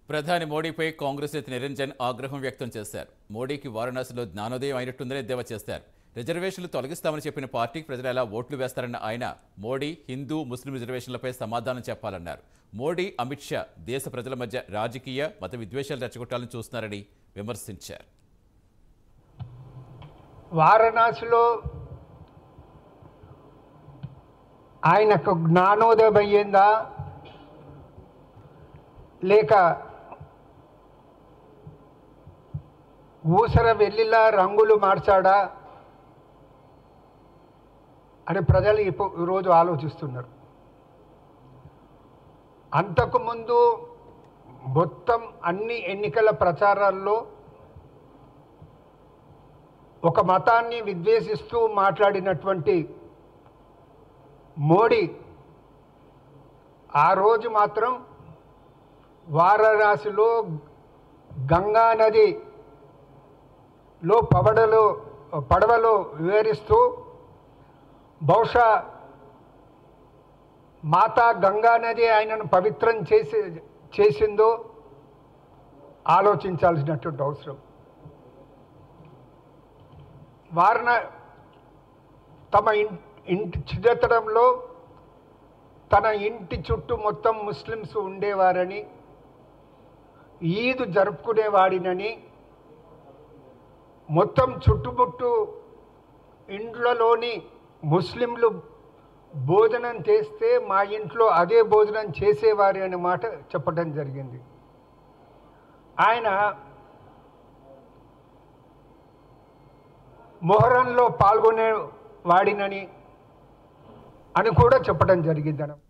ప్రధాని మోడీపై కాంగ్రెస్ నేత నిరంజన్ ఆగ్రహం వ్యక్తం చేశారు మోడీకి వారణాసిలో జ్ఞానోదయం అయినట్టుందని ఎద్దేవా చేశారు రిజర్వేషన్లు తొలగిస్తామని చెప్పిన పార్టీకి ప్రజలు ఎలా ఓట్లు వేస్తారన్న ఆయన మోడీ హిందూ ముస్లిం రిజర్వేషన్లపై సమాధానం చెప్పాలన్నారు మోడీ అమిత్ షా దేశ ప్రజల మధ్య రాజకీయ మత విద్వేషాలు రెచ్చగొట్టాలని చూస్తున్నారని విమర్శించారు వారణాసిలో ఆయనకు జ్ఞానోదయం అయ్యిందా లేక ఊసర వెళ్ళిలా రంగులు మార్చాడా అని ప్రజలు ఇప్పుడు ఈరోజు ఆలోచిస్తున్నారు అంతకుముందు మొత్తం అన్ని ఎన్నికల ప్రచారాల్లో ఒక మతాన్ని విద్వేషిస్తూ మాట్లాడినటువంటి మోడీ ఆ రోజు మాత్రం వారణాసిలో గంగా నదిలో పవడలో పడవలో వివరిస్తూ బహుశా మాతా గంగా నది ఆయనను పవిత్రం చేసి చేసిందో ఆలోచించాల్సినటువంటి అవసరం వారణ తమ ఇన్- ఇంటి చిన్నతనంలో తన ఇంటి చుట్టూ మొత్తం ముస్లిమ్స్ ఉండేవారని ఈద్ జరుపుకునేవాడినని మొత్తం చుట్టుముట్టు ఇండ్లలోని ముస్లింలు భోజనం చేస్తే మా ఇంట్లో అదే భోజనం చేసేవారు అనే మాట చెప్పడం జరిగింది ఆయన మొహరంలో పాల్గొనే వాడినని అని కూడా చెప్పడం జరిగింది